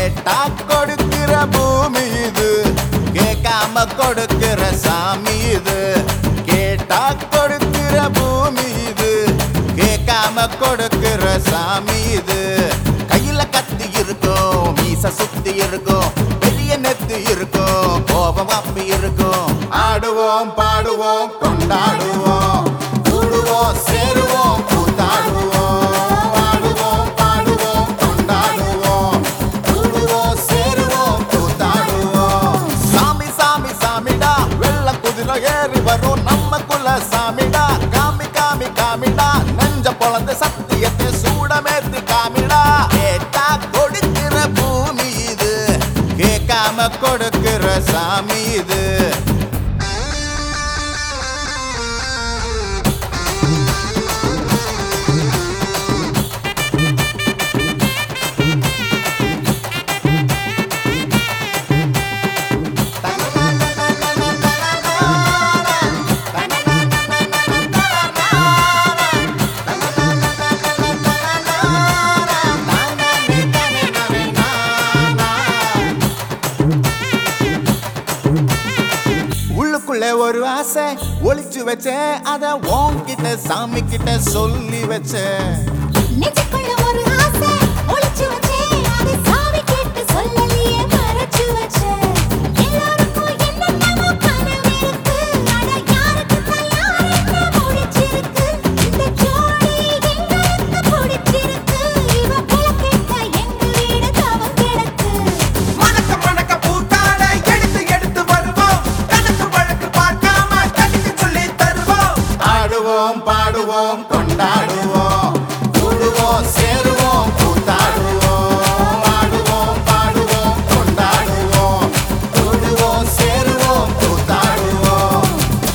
கேட்டா கொடுக்கிற பூமி இது கேட்காம கொடுக்கிற சாமி இது கேட்டா கொடுக்கிற பூமி இது கேட்காம கொடுக்கிற சாமி இது கையில கத்தி இருக்கும் மீச சுத்தி இருக்கும் பெரிய நெத்து இருக்கும் கோபம் அப்பி இருக்கும் ஆடுவோம் பாடுவோம் கொண்டாடுவோம் கூடுவோம் சேருவோம் கூத்தாடுவோம் ஆடுவோம் பாடுவோம் கொண்டாடுவோம் கூடுவோம் சேருவோம் கூத்தாடுவோம் சாமி சாமி சாமிடா வெள்ள குதிரை ஏறி வரும் நம்ம குல சாமிடா காமி காமி காமிடா நெஞ்ச பொழந்த சத்தியத்தை சூடமேத்தி காமிடா கேட்டா கொடுக்கிற பூமி இது கேட்காம கொடுக்கிற சாமி இது உள்ளுக்குள்ள ஒரு ஆசை ஒளிச்சு வச்சேன் அத உன்கிட்ட சாமி கிட்ட சொல்லி வச்சேன் நெஞ்சுக்குள்ள ஒரு ஆசை ஒளிச்சு வச்சேன் அதை சாவி கேட்டு சொல்லலையே மறைச்சு வச்சேன் எல்லாருக்கும் என்னென்னமோ கனவு இருக்கு அட யாருக்கு யாருக்கு முடிச்சிருக்கு இந்த ஜோடி எங்களுக்கு பிடிச்சிருக்கு இவ விளக்கேத்த எங்க வீடு தவம் கிடக்கு மணக்க மணக்க பூத்தாட எடுத்து எடுத்து வருவோம் கணக்கு வழக்கு பார்க்காம கணிக்கு சொல்லி தருவோம் ஆடுவோம் பாடுவோம் கொண்டாடுவோம் கூடுவோம் சேருவோம் கூத்தாடுவோம் ஆடுவோம் பாடுவோம் கொண்டாடுவோம் கூடுவோம் சேருவோம் கூத்தாடுவோம்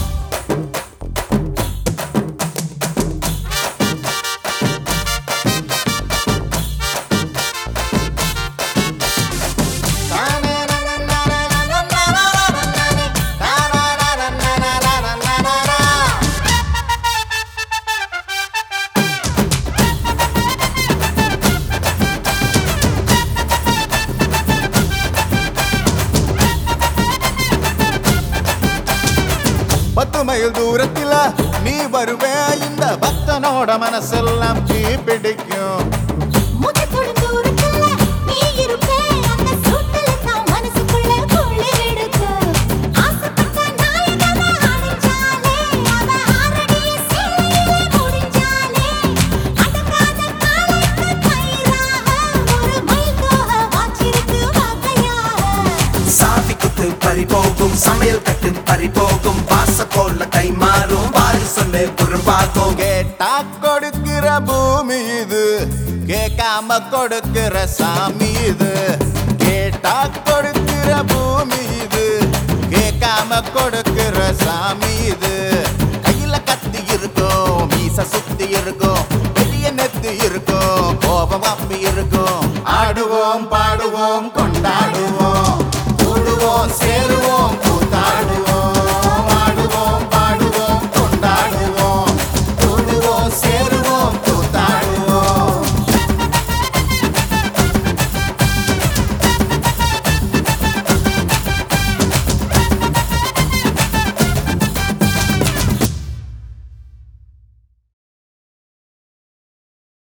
பத்து மைல் தூரத்தில நீ வருவே இந்த பக்தனோட மனசெல்லாம் தீ பிடிக்கும் முகத்தோடு தூரத்துல நீ இருப்ப அந்த சூட்டுல தான் மனசுக்குள்ள குளிர் எடுக்கு ஆசைப்பட்ட நாயகன அடைஞ்சாலே அவ ஆரடிய சேலையிலே முடிஞ்சாலே அடங்காத காலைக்கு கயிறாக ஒரு மைல் தோக வாச்சிருக்கு வகையாக சாவி குத்து பறி போகும் சமையல் கட்டு பறி போகும் வாச கோல்ல கை மாறும் வாரி சொல்லு குறும்பாகும் கேட்டா கொடுக்கிற பூமி இது கேட்காம கொடுக்கிற சாமி இது கேட்டா கொடுக்கிற பூமி இது கேட்காம கொடுக்கிற சாமி இது கையில கத்தி இருக்கும் மீச சுத்தி இருக்கும் பெரிய நெத்து இருக்கும் கோபம் அப்பி இருக்கும் ஆடுவோம் பாடுவோம் கொண்டாடுவோம் கூடுவோம் சேருவோம் கூத்தாடுவோம்